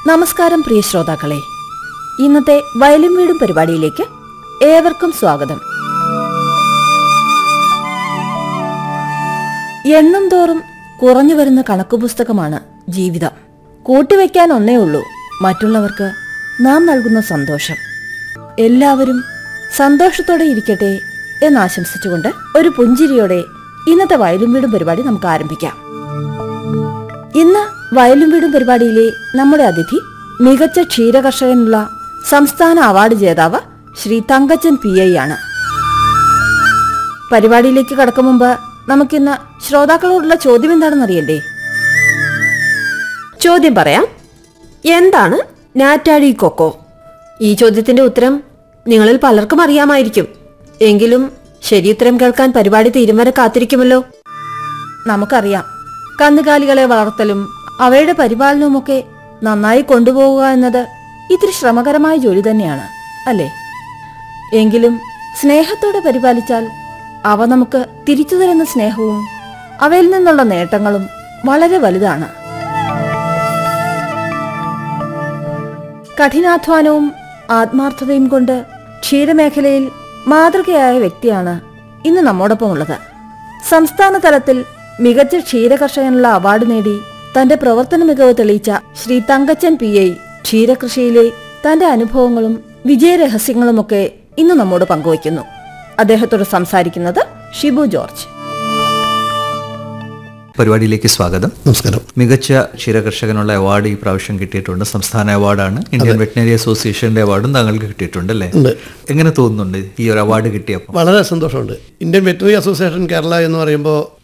നമസ്കാരം പ്രിയ ശ്രോതാക്കളെ ഇന്നത്തെ വയലും വീടും പരിപാടിയിലേക്ക് ഏവർക്കും സ്വാഗതം എണ്ണം തോറും കുറഞ്ഞു വരുന്ന കണക്കുപുസ്തകമാണ് ജീവിതം കൂട്ടിവെക്കാൻ ഒന്നേ ഉള്ളൂ മറ്റുള്ളവർക്ക് നാം നൽകുന്ന സന്തോഷം എല്ലാവരും സന്തോഷത്തോടെ ഇരിക്കട്ടെ എന്നാശംസിച്ചുകൊണ്ട് ഒരു പുഞ്ചിരിയോടെ ഇന്നത്തെ വയലും വീടും പരിപാടി നമുക്ക് ആരംഭിക്കാം ഇന്ന് വയലും വീടും പരിപാടിയിലെ നമ്മുടെ അതിഥി മികച്ച ക്ഷീരകർഷകനുള്ള സംസ്ഥാന അവാർഡ് ജേതാവ് ശ്രീ തങ്കച്ചൻ പി ഐ ആണ് പരിപാടിയിലേക്ക് കടക്കും മുമ്പ് നമുക്കിന്ന് ശ്രോതാക്കളോടുള്ള ചോദ്യം എന്താണെന്ന് അറിയണ്ടേ ചോദ്യം പറയാം എന്താണ് നാറ്റാടി കൊക്കോ ഈ ചോദ്യത്തിന്റെ ഉത്തരം നിങ്ങളിൽ പലർക്കും അറിയാമായിരിക്കും എങ്കിലും ശരിയുത്തരം കേൾക്കാൻ പരിപാടി തീരും വരെ കാത്തിരിക്കുമല്ലോ നമുക്കറിയാം കന്നുകാലികളെ വളർത്തലും അവയുടെ പരിപാലനവുമൊക്കെ നന്നായി കൊണ്ടുപോകുക എന്നത് ഇത്തിരി ശ്രമകരമായ ജോലി തന്നെയാണ് അല്ലേ എങ്കിലും സ്നേഹത്തോടെ പരിപാലിച്ചാൽ അവ നമുക്ക് തിരിച്ചു തരുന്ന സ്നേഹവും അവയിൽ നിന്നുള്ള നേട്ടങ്ങളും വളരെ വലുതാണ് കഠിനാധ്വാനവും ആത്മാർത്ഥതയും കൊണ്ട് ക്ഷീരമേഖലയിൽ മാതൃകയായ വ്യക്തിയാണ് ഇന്ന് നമ്മോടൊപ്പം ഉള്ളത് സംസ്ഥാന തലത്തിൽ മികച്ച ക്ഷീരകർഷകനുള്ള അവാർഡ് നേടി തന്റെ പ്രവർത്തന മികവ് തെളിയിച്ച ശ്രീ തങ്കച്ചൻ പി ഐ ക്ഷീരകൃഷിയിലെ തന്റെ അനുഭവങ്ങളും വിജയരഹസ്യങ്ങളുമൊക്കെ ഇന്ന് നമ്മോട് പങ്കുവയ്ക്കുന്നു അദ്ദേഹത്തോട് സംസാരിക്കുന്നത് ഷിബു ജോർജ് പരിപാടിയിലേക്ക് സ്വാഗതം നമസ്കാരം മികച്ച ക്ഷീരകർഷകനുള്ള അവാർഡ് ഈ പ്രാവശ്യം കിട്ടിയിട്ടുണ്ട് സംസ്ഥാന അവാർഡാണ് ഇന്ത്യൻ വെറ്റിനറി അസോസിയേഷന്റെ അവാർഡും താങ്കൾക്ക് കിട്ടിയിട്ടുണ്ട് അല്ലേ ഉണ്ട് എങ്ങനെ തോന്നുന്നുണ്ട് ഈ ഒരു അവാർഡ് കിട്ടിയപ്പോൾ വളരെ സന്തോഷമുണ്ട് ഇന്ത്യൻ വെറ്ററിനറി അസോസിയേഷൻ കേരള എന്ന് പറയുമ്പോൾ